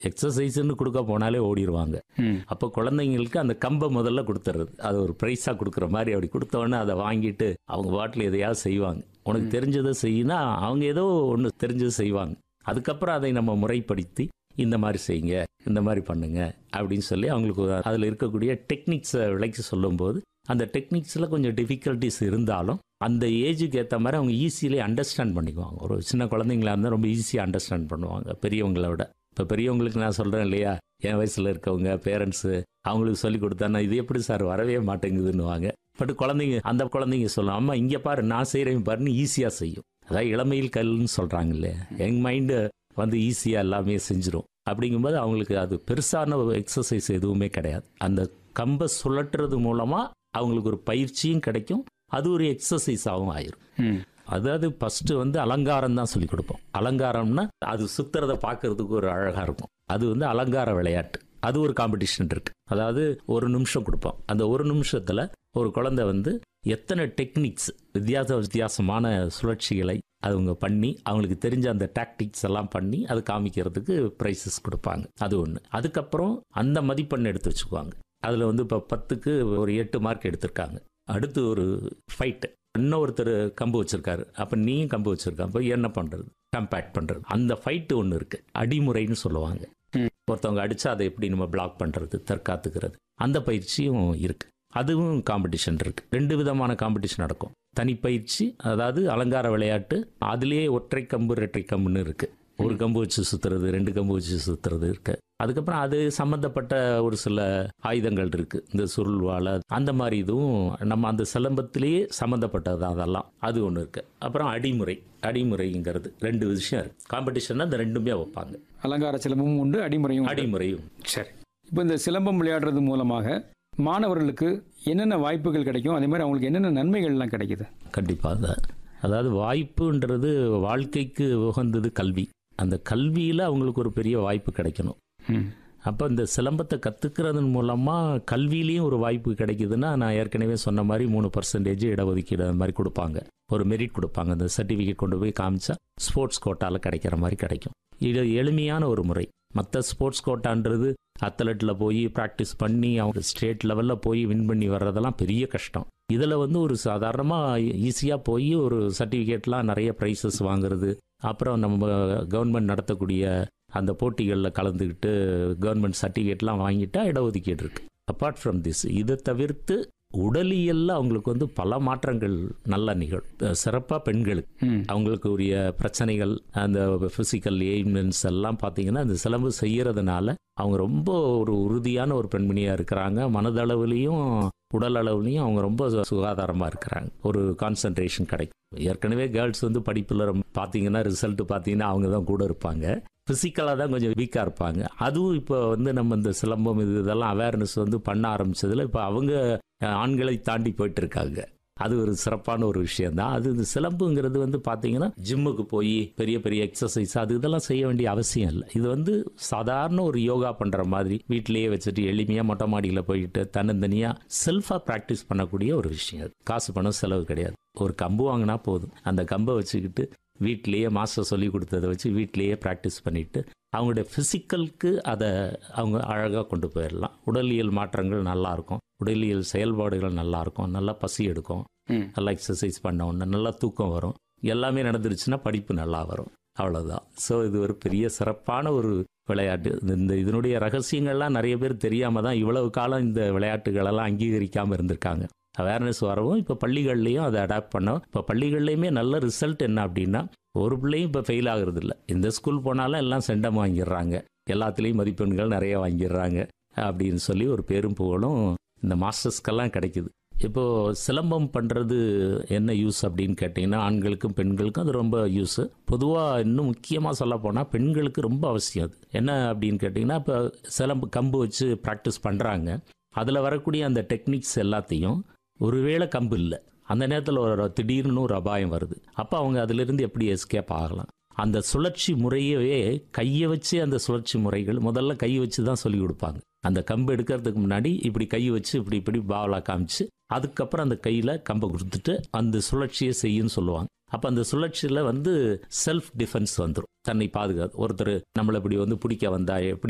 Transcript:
எக்ஸசைஸ்ன்னு கொடுக்க போனாலே ஓடிடுவாங்க ம் அப்போ குழந்தைங்களுக்கு அந்த கம்பை முதல்ல கொடுத்துறது அது ஒரு ப்ரைஸாக கொடுக்குற மாதிரி அப்படி கொடுத்த உடனே அதை வாங்கிட்டு அவங்க பாட்டில் எதையாவது செய்வாங்க உனக்கு தெரிஞ்சதை செய்யினா அவங்க ஏதோ ஒன்று தெரிஞ்சதை செய்வாங்க அதுக்கப்புறம் அதை நம்ம முறைப்படுத்தி இந்த மாதிரி செய்யுங்க இந்த மாதிரி பண்ணுங்க அப்படின்னு சொல்லி அவங்களுக்கு அதில் இருக்கக்கூடிய டெக்னிக்ஸை விளக்கி சொல்லும்போது அந்த டெக்னிக்ஸில் கொஞ்சம் டிஃபிகல்ட்டிஸ் இருந்தாலும் அந்த ஏஜுக்கு ஏற்ற மாதிரி அவங்க ஈஸியிலே அண்டர்ஸ்டாண்ட் பண்ணிக்குவாங்க ஒரு சின்ன குழந்தைங்களா இருந்தால் ரொம்ப ஈஸியாக அண்டர்ஸ்டாண்ட் பண்ணுவாங்க பெரியவங்கள விட இப்போ பெரியவங்களுக்கு நான் சொல்கிறேன் இல்லையா என் வயசில் இருக்கவங்க பேரண்ட்ஸு அவங்களுக்கு சொல்லி கொடுத்தா இது எப்படி சார் வரவே மாட்டேங்குதுன்னுவாங்க பட் குழந்தைங்க அந்த குழந்தைங்க சொல்லும் அம்மா இங்கே பாரு நான் செய்கிறேன் பாருன்னு ஈஸியாக செய்யும் அதாவது இளமையில் கல்லுன்னு சொல்கிறாங்க இல்லையா எங் மைண்டு வந்து ஈஸியாக எல்லாமே செஞ்சிடும் அப்படிங்கும்போது அவங்களுக்கு அது பெருசான எக்ஸசைஸ் எதுவுமே கிடையாது அந்த கம்பை சுழற்றுறது மூலமாக அவங்களுக்கு ஒரு பயிற்சியும் கிடைக்கும் அது ஒரு எக்ஸசைஸாகவும் ஆயிரும் ம் அதாவது ஃபர்ஸ்ட் வந்து அலங்காரம் தான் சொல்லி கொடுப்போம் அலங்காரம்னா அது சுத்துறத பார்க்கறதுக்கு ஒரு அழகா இருக்கும் அது வந்து அலங்கார விளையாட்டு அது ஒரு காம்படிஷன் இருக்கு அதாவது ஒரு நிமிஷம் கொடுப்போம் அந்த ஒரு நிமிஷத்துல ஒரு குழந்தை வந்து எத்தனை டெக்னிக்ஸ் வித்தியாச வித்தியாசமான சுழற்சிகளை அவங்க பண்ணி அவங்களுக்கு தெரிஞ்ச அந்த டாக்டிக்ஸ் எல்லாம் பண்ணி அது காமிக்கிறதுக்கு ப்ரைஸஸ் கொடுப்பாங்க அது ஒன்று அதுக்கப்புறம் அந்த மதிப்பெண் எடுத்து வச்சுக்குவாங்க அதில் வந்து இப்போ பத்துக்கு ஒரு எட்டு மார்க் எடுத்திருக்காங்க அடுத்து ஒரு ஃபைட்டு இன்னொருத்தர் கம்பு வச்சிருக்காரு அப்போ நீயும் கம்பு வச்சிருக்க அப்போ என்ன பண்ணுறது கம்பேக்ட் பண்ணுறது அந்த ஃபைட்டு ஒன்று இருக்கு அடிமுறைன்னு சொல்லுவாங்க ம். ஒருத்தவங்க அடிச்சா அதை எப்படி நம்ம பிளாக் பண்ணுறது தற்காத்துக்கிறது அந்த பயிற்சியும் இருக்கு அதுவும் காம்படிஷன் இருக்கு ரெண்டு விதமான காம்படிஷன் நடக்கும் தனிப்பயிற்சி அதாவது அலங்கார விளையாட்டு அதுலேயே ஒற்றை கம்பு இரட்டை கம்புன்னு இருக்கு ஒரு கம்பு வச்சு சுத்துறது ரெண்டு கம்பு வச்சு சுத்துறது இருக்கு அதுக்கப்புறம் அது சம்பந்தப்பட்ட ஒரு சில ஆயுதங்கள் இருக்கு இந்த சுருள் வாழை அந்த மாதிரி இதுவும் நம்ம அந்த சிலம்பத்திலேயே சம்பந்தப்பட்டது அதெல்லாம் அது ஒன்று இருக்கு அப்புறம் அடிமுறை அடிமுறைங்கிறது ரெண்டு விஷயம் இருக்கு காம்படிஷன்னா இந்த ரெண்டுமே வைப்பாங்க அலங்கார சிலம்பமும் உண்டு அடிமுறையும் உண்டு. அடிமுறையும் சரி இப்போ இந்த சிலம்பம் விளையாடுறது மூலமாக மாணவர்களுக்கு என்னென்ன வாய்ப்புகள் கிடைக்கும் அதே மாதிரி அவங்களுக்கு என்னென்ன நன்மைகள்லாம் கிடைக்குது கண்டிப்பாக அதாவது வாய்ப்புன்றது வாழ்க்கைக்கு உகந்தது கல்வி அந்த கல்வியில் அவங்களுக்கு ஒரு பெரிய வாய்ப்பு கிடைக்கணும் ம் அப்போ இந்த சிலம்பத்தை கற்றுக்கிறதன் மூலமாக கல்வியிலையும் ஒரு வாய்ப்பு கிடைக்குதுன்னா நான் ஏற்கனவே சொன்ன மாதிரி மூணு பர்சன்டேஜ் இடஒதுக்கீடு அது மாதிரி கொடுப்பாங்க ஒரு மெரிட் கொடுப்பாங்க அந்த சர்டிஃபிகேட் கொண்டு போய் காமிச்சா ஸ்போர்ட்ஸ் கோட்டாவில் கிடைக்கிற மாதிரி கிடைக்கும் இது எளிமையான ஒரு முறை மற்ற ஸ்போர்ட்ஸ் கோட்டான்றது அத்லெட்டில் போய் ப்ராக்டிஸ் பண்ணி அவங்க ஸ்டேட் லெவலில் போய் வின் பண்ணி வர்றதெல்லாம் பெரிய கஷ்டம் இதில் வந்து ஒரு சாதாரணமாக ஈஸியாக போய் ஒரு சர்டிஃபிகேட்லாம் நிறைய ப்ரைஸஸ் வாங்குறது அப்புறம் நம்ம கவர்மெண்ட் நடத்தக்கூடிய அந்த போட்டிகளில் கலந்துக்கிட்டு கவர்மெண்ட் சர்டிஃபிகேட்லாம் வாங்கிட்டா இடஒதுக்கீடு இருக்கு அப்பார்ட் ஃப்ரம் திஸ் இதை தவிர்த்து உடலியல்ல அவங்களுக்கு வந்து பல மாற்றங்கள் நல்ல நிகழும் சிறப்பாக பெண்களுக்கு ம் அவங்களுக்கு உரிய பிரச்சனைகள் அந்த ஃபிசிக்கல் எய்மெண்ட்ஸ் எல்லாம் பார்த்தீங்கன்னா அந்த சிலம்பு செய்யறதுனால அவங்க ரொம்ப ஒரு உறுதியான ஒரு பெண்மணியாக இருக்கிறாங்க மனதளவுலையும் உடல் அளவுலையும் அவங்க ரொம்ப சு- சுகாதாரமா இருக்கிறாங்க ஒரு கான்சன்ட்ரேஷன் கிடைக்கும் ஏற்கனவே கேர்ள்ஸ் வந்து படிப்பில் பார்த்தீங்கன்னா ரிசல்ட் பார்த்தீங்கன்னா அவங்க தான் கூட இருப்பாங்க ஃபிசிக்கலாக தான் கொஞ்சம் வீக்காக இருப்பாங்க அதுவும் இப்போ வந்து நம்ம இந்த சிலம்பம் இது இதெல்லாம் அவேர்னஸ் வந்து பண்ண ஆரம்பிச்சதுல இப்போ அவங்க அஹ், ஆண்களை தாண்டி போயிட்டு இருக்காங்க அது ஒரு சிறப்பான ஒரு விஷயம் தான் அது இந்த சிலம்புங்கிறது வந்து பார்த்தீங்கன்னா ஜிம்முக்கு போய் பெரிய பெரிய எக்ஸசைஸ் அது இதெல்லாம் செய்ய வேண்டிய அவசியம் இல்லை இது வந்து சாதாரண ஒரு யோகா பண்ணுற மாதிரி வீட்டிலேயே வச்சுட்டு எளிமையாக மொட்டை மாடியில் போயிட்டு தன்னந்தனியாக செல்ஃபாக ப்ராக்டிஸ் பண்ணக்கூடிய ஒரு விஷயம் அது காசு பணம் செலவு கிடையாது ஒரு கம்பு வாங்கினா போதும் அந்த கம்பை வச்சுக்கிட்டு வீட்டிலேயே மாஸ்டர் சொல்லி கொடுத்ததை வச்சு வீட்டிலேயே ப்ராக்டிஸ் பண்ணிட்டு அவங்களுடைய ஃபிசிக்கலுக்கு அதை அவங்க அழகாக கொண்டு போயிடலாம் உடலியல் மாற்றங்கள் நல்லா இருக்கும் உடலியல் செயல்பாடுகள் நல்லா இருக்கும் நல்லா பசி எடுக்கும் ம் நல்லா எக்ஸசைஸ் பண்ண உடனே நல்லா தூக்கம் வரும் எல்லாமே நடந்துருச்சுன்னா படிப்பு நல்லா வரும் அவ்வளோதான் ஸோ இது ஒரு பெரிய சிறப்பான ஒரு விளையாட்டு இந்த- இந்த இதனுடைய ரகசியங்கள்லாம் நிறைய பேர் தெரியாம தான் இவ்வளவு காலம் இந்த விளையாட்டுகளெல்லாம் அங்கீகரிக்காமல் இருந்திருக்காங்க அவேர்னஸ் வரவும் இப்போ பள்ளிகள்லையும் அதை அடாப்ட் பண்ணோம் இப்போ பள்ளிகள்லையுமே நல்ல ரிசல்ட் என்ன அப்படின்னா ஒரு பிள்ளையும் இப்போ ஃபெயில் ஆகுறது இல்லை இந்த ஸ்கூல் போனாலும் எல்லாம் செண்டம் வாங்கிடுறாங்க எல்லாத்துலேயும் மதிப்பெண்கள் நிறைய வாங்கிடுறாங்க அப்படின்னு சொல்லி ஒரு பேரும் புகழும் இந்த மாஸ்டர்ஸ்க்கெல்லாம் கிடைக்குது இப்போ சிலம்பம் பண்றது என்ன யூஸ் அப்படின்னு கேட்டிங்கன்னா ஆண்களுக்கும் பெண்களுக்கும் அது ரொம்ப யூஸ் பொதுவாக இன்னும் முக்கியமாக சொல்ல போனால் பெண்களுக்கு ரொம்ப அவசியம் அது என்ன அப்படின்னு கேட்டிங்கன்னா இப்போ சிலம்பு கம்பு வச்சு ப்ராக்டிஸ் பண்ணுறாங்க அதில் வரக்கூடிய அந்த டெக்னிக்ஸ் எல்லாத்தையும் ஒருவேளை கம்பு இல்லை அந்த நேரத்தில் ஒரு திடீர்னு ஒரு அபாயம் வருது அப்போ அவங்க அதிலிருந்து எப்படி எஸ்கேப் ஆகலாம் அந்த சுழற்சி முறையவே கையை வச்சு அந்த சுழற்சி முறைகள் முதல்ல கை வச்சு தான் சொல்லி கொடுப்பாங்க அந்த கம்பு எடுக்கிறதுக்கு முன்னாடி இப்படி கை வச்சு இப்படி இப்படி பாவலா காமிச்சு அதுக்கப்புறம் அந்த கையில் கம்பை கொடுத்துட்டு அந்த சுழற்சியை செய்யுன்னு சொல்லுவாங்க அப்போ அந்த சுழற்சியில் வந்து செல்ஃப் டிஃபென்ஸ் வந்துடும் தன்னை பாதுகாத்து ஒருத்தர் நம்மளை இப்படி வந்து பிடிக்க வந்தா எப்படி